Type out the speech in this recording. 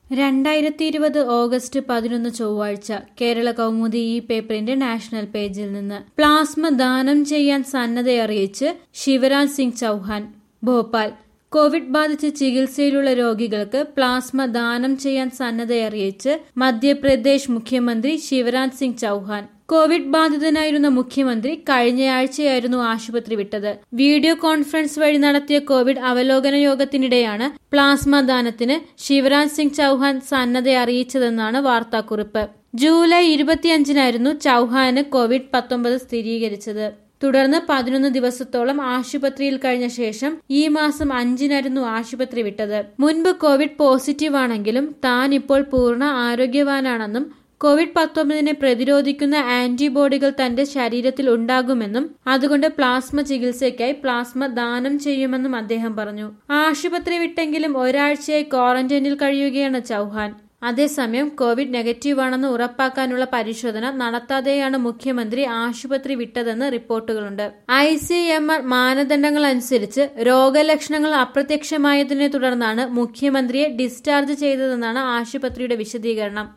രണ്ടായിരത്തി ഇരുപത് ഓഗസ്റ്റ് പതിനൊന്ന് ചൊവ്വാഴ്ച കേരള കൗമുദി ഈ പേപ്പറിന്റെ നാഷണൽ പേജിൽ നിന്ന് പ്ലാസ്മ ദാനം ചെയ്യാൻ സന്നദ്ധയറിയിച്ച് ശിവരാജ് സിംഗ് ചൌഹാൻ ഭോപ്പാൽ കോവിഡ് ബാധിച്ച് ചികിത്സയിലുള്ള രോഗികൾക്ക് പ്ലാസ്മ ദാനം ചെയ്യാൻ സന്നദ്ധയറിയിച്ച് മധ്യപ്രദേശ് മുഖ്യമന്ത്രി ശിവരാജ് സിംഗ് ചൌഹാൻ കോവിഡ് ബാധിതനായിരുന്ന മുഖ്യമന്ത്രി കഴിഞ്ഞയാഴ്ചയായിരുന്നു ആശുപത്രി വിട്ടത് വീഡിയോ കോൺഫറൻസ് വഴി നടത്തിയ കോവിഡ് അവലോകന യോഗത്തിനിടെയാണ് പ്ലാസ്മ ദാനത്തിന് ശിവരാജ് സിംഗ് ചൌഹാൻ സന്നദ്ധ അറിയിച്ചതെന്നാണ് വാർത്താക്കുറിപ്പ് ജൂലൈ ഇരുപത്തിയഞ്ചിനായിരുന്നു ചൌഹാന് കോവിഡ് പത്തൊമ്പത് സ്ഥിരീകരിച്ചത് തുടർന്ന് പതിനൊന്ന് ദിവസത്തോളം ആശുപത്രിയിൽ കഴിഞ്ഞ ശേഷം ഈ മാസം അഞ്ചിനായിരുന്നു ആശുപത്രി വിട്ടത് മുൻപ് കോവിഡ് പോസിറ്റീവ് ആണെങ്കിലും താൻ ഇപ്പോൾ പൂർണ്ണ ആരോഗ്യവാനാണെന്നും കോവിഡ് പത്തൊമ്പതിനെ പ്രതിരോധിക്കുന്ന ആന്റിബോഡികൾ തന്റെ ശരീരത്തിൽ ഉണ്ടാകുമെന്നും അതുകൊണ്ട് പ്ലാസ്മ ചികിത്സയ്ക്കായി പ്ലാസ്മ ദാനം ചെയ്യുമെന്നും അദ്ദേഹം പറഞ്ഞു ആശുപത്രി വിട്ടെങ്കിലും ഒരാഴ്ചയായി ക്വാറന്റൈനിൽ കഴിയുകയാണ് ചൌഹാൻ അതേസമയം കോവിഡ് നെഗറ്റീവ് ആണെന്ന് ഉറപ്പാക്കാനുള്ള പരിശോധന നടത്താതെയാണ് മുഖ്യമന്ത്രി ആശുപത്രി വിട്ടതെന്ന് റിപ്പോർട്ടുകളുണ്ട് ഐ സി എം ആർ മാനദണ്ഡങ്ങൾ അനുസരിച്ച് രോഗലക്ഷണങ്ങൾ അപ്രത്യക്ഷമായതിനെ തുടർന്നാണ് മുഖ്യമന്ത്രിയെ ഡിസ്ചാർജ് ചെയ്തതെന്നാണ് ആശുപത്രിയുടെ വിശദീകരണം